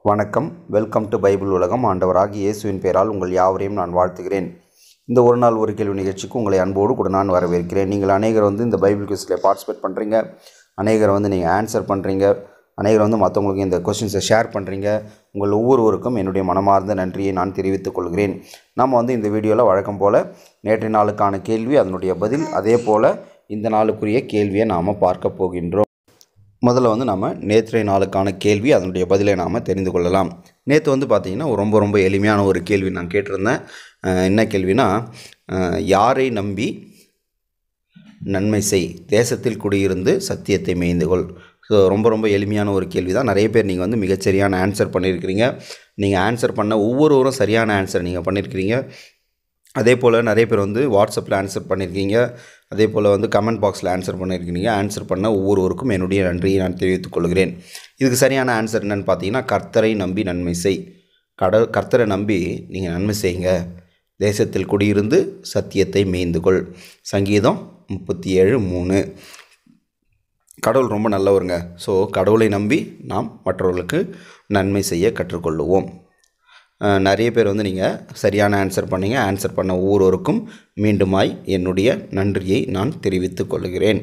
வணக்கம் welcome to Bible உலகம் ஆண்டவராகிய இயேசுவின் பெயரால் உங்கள் யாவரையும் நான் வாழ்த்துகிறேன் இந்த ஒரு நாள் ஒரு கேள்வி நிகழ்ச்சிக்கு உங்களை அன்போடு கூட நான் வரவேற்கிறேன் நீங்கள் அநேகர் வந்து இந்த பைபிள் குவிஸில் பார்ட்டிசிபேட் பண்ணுறீங்க அநேகர் வந்து நீங்கள் ஆன்சர் பண்ணுறீங்க அநேகர் வந்து மற்றவங்களுக்கு இந்த கொஸ்டின்ஸை ஷேர் பண்ணுறீங்க உங்கள் ஒவ்வொருவருக்கும் என்னுடைய மனமார்ந்த நன்றியை நான் தெரிவித்துக் கொள்கிறேன் நம்ம வந்து இந்த வீடியோவில் வழக்கம் போல் நேற்றைய நாளுக்கான கேள்வி அதனுடைய பதில் அதே போல் இந்த நாளுக்குரிய கேள்வியை நாம் பார்க்க போகின்றோம் முதல்ல வந்து நம்ம நேற்றைய நாளுக்கான கேள்வி அதனுடைய பதிலை நாம் தெரிந்து கொள்ளலாம் நேற்று வந்து பார்த்திங்கன்னா ஒரு ரொம்ப ரொம்ப எளிமையான ஒரு கேள்வி நான் கேட்டிருந்தேன் அஹ் என்ன கேள்வினா அஹ் யாரை நம்பி நன்மை செய் தேசத்தில் குடியிருந்து சத்தியத்தை மேய்ந்து கொள் ஸோ ரொம்ப ரொம்ப எளிமையான ஒரு கேள்வி தான் நிறைய பேர் நீங்கள் வந்து மிகச்சரியான ஆன்சர் பண்ணியிருக்கிறீங்க நீங்கள் ஆன்சர் பண்ண ஒவ்வொருவரும் சரியான ஆன்சர் நீங்கள் பண்ணியிருக்கிறீங்க அதே போல் நிறைய பேர் வந்து வாட்ஸ்அப்பில் ஆன்சர் பண்ணியிருக்கீங்க அதே போல் வந்து கமெண்ட் பாக்ஸில் ஆன்சர் பண்ணியிருக்கீங்க ஆன்சர் பண்ண ஒவ்வொருவருக்கும் என்னுடைய நன்றியை நான் தெரிவித்துக் கொள்கிறேன் இதுக்கு சரியான ஆன்சர் என்னென்னு பார்த்தீங்கன்னா கர்த்தரை நம்பி நன்மை செய் கட கர்த்தரை நம்பி நீங்கள் நன்மை செய்யுங்க தேசத்தில் குடியிருந்து சத்தியத்தை மேய்ந்து கொள் சங்கீதம் முப்பத்தி ஏழு மூணு கடவுள் ரொம்ப நல்லவருங்க ஸோ கடவுளை நம்பி நாம் மற்றவர்களுக்கு நன்மை செய்ய கற்றுக்கொள்ளுவோம் அஹ் நிறைய பேர் வந்து நீங்கள் சரியான ஆன்சர் பண்ணீங்க ஆன்சர் பண்ண ஒவ்வொருவருக்கும் மீண்டுமாய் என்னுடைய நன்றியை நான் தெரிவித்துக் கொள்கிறேன்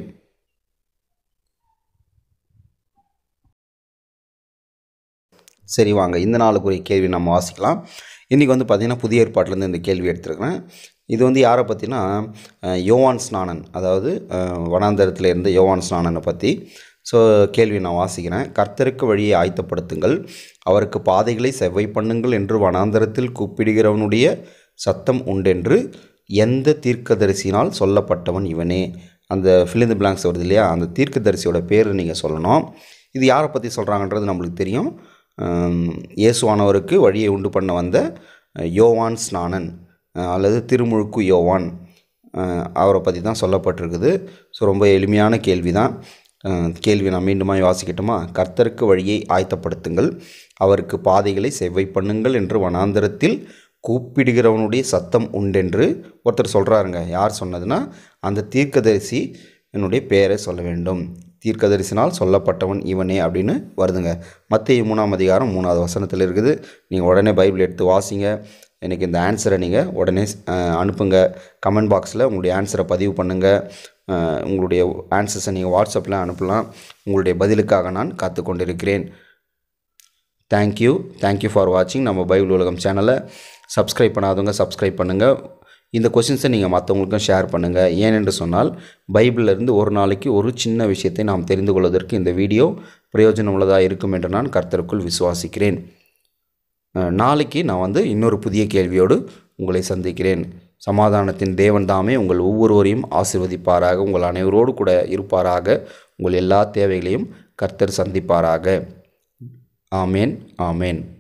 சரி வாங்க இந்த நாளுக்குரிய கேள்வி நம்ம வாசிக்கலாம் இன்றைக்கி வந்து பார்த்திங்கன்னா புதிய ஏற்பாட்டிலேருந்து இந்த கேள்வி எடுத்துருக்கிறேன் இது வந்து யாரை பற்றினா அஹ், யோவான் ஸ்நானன் அதாவது அஹ், வனாந்தரத்தில் இருந்த யோவான் ஸ்நானனை பற்றி ஸோ கேள்வி நான் வாசிக்கிறேன் கர்த்தருக்கு வழியை ஆயத்தப்படுத்துங்கள் அவருக்கு பாதைகளை செவ்வை பண்ணுங்கள் என்று வனாந்தரத்தில் கூப்பிடுகிறவனுடைய சத்தம் உண்டென்று எந்த தீர்க்கதரிசினால் சொல்லப்பட்டவன் இவனே அந்த ஃபிலிந்து பிளாங்க்ஸ் வருது இல்லையா அந்த தீர்க்கதரிசியோட பேர் நீங்கள் சொல்லணும் இது யாரை பற்றி சொல்கிறாங்கன்றது நம்மளுக்கு தெரியும் ஆம், இயேசுவானவருக்கு வழியை உண்டு பண்ண வந்த அஹ், யோவான் ஸ்நானன் அஹ், அல்லது திருமுழுக்கு யோவான் அஹ், அவரை பற்றி தான் சொல்லப்பட்டிருக்குது ஸோ ரொம்ப எளிமையான கேள்வி தான் அஹ், கேள்வி நான் மீண்டுமாய் வாசிக்கட்டுமா கர்த்தருக்கு வழியை ஆயத்தப்படுத்துங்கள் அவருக்கு பாதைகளை செவ்வை பண்ணுங்கள் என்று வனாந்தரத்தில் கூப்பிடுகிறவனுடைய சத்தம் உண்டென்று ஒருத்தர் சொல்கிறாருங்க யார் சொன்னதுன்னா அந்த தீர்க்கதரிசி என்னுடைய பெயரை சொல்ல வேண்டும் தீர்க்கதரிசினால் சொல்லப்பட்டவன் இவனே அப்படின்னு வருதுங்க மத்திய மூணாம் அதிகாரம் மூணாவது வசனத்தில் இருக்குது நீங்கள் உடனே பைபிள் எடுத்து வாசிங்க எனக்கு இந்த ஆன்சரை நீங்கள் உடனே அஹ், அனுப்புங்க கமெண்ட் பாக்ஸில் உங்களுடைய ஆன்சரை பதிவு பண்ணுங்கள் அஹ், உங்களுடைய ஆன்சர்ஸை நீங்கள் வாட்ஸ்அப்பில் அனுப்பலாம் உங்களுடைய பதிலுக்காக நான் காத்து கொண்டிருக்கிறேன் தேங்க்யூ தேங்க்யூ ஃபார் வாட்சிங் நம்ம பைபிள் உலகம் சேனலை சப்ஸ்கிரைப் பண்ணாதவங்க சப்ஸ்கிரைப் பண்ணுங்கள் இந்த கொஷின்ஸை நீங்கள் மற்றவங்களுக்கும் ஷேர் பண்ணுங்கள் ஏனென்று சொன்னால் பைபிள்ல இருந்து ஒரு நாளைக்கு ஒரு சின்ன விஷயத்தை நாம் தெரிந்து கொள்வதற்கு இந்த வீடியோ பிரயோஜனம் உள்ளதாக இருக்கும் என்று நான் கர்த்தருக்குள் விசுவாசிக்கிறேன் அஹ், நாளைக்கு நான் வந்து இன்னொரு புதிய கேள்வியோடு உங்களை சந்திக்கிறேன் சமாதானத்தின் தேவன் தாமே உங்கள் ஒவ்வொருவரையும் ஆசிர்வதிப்பாராக உங்கள் அனைவரோடு கூட இருப்பாராக உங்கள் எல்லா தேவைகளையும் கர்த்தர் சந்திப்பாராக ஆமேன் ஆமேன்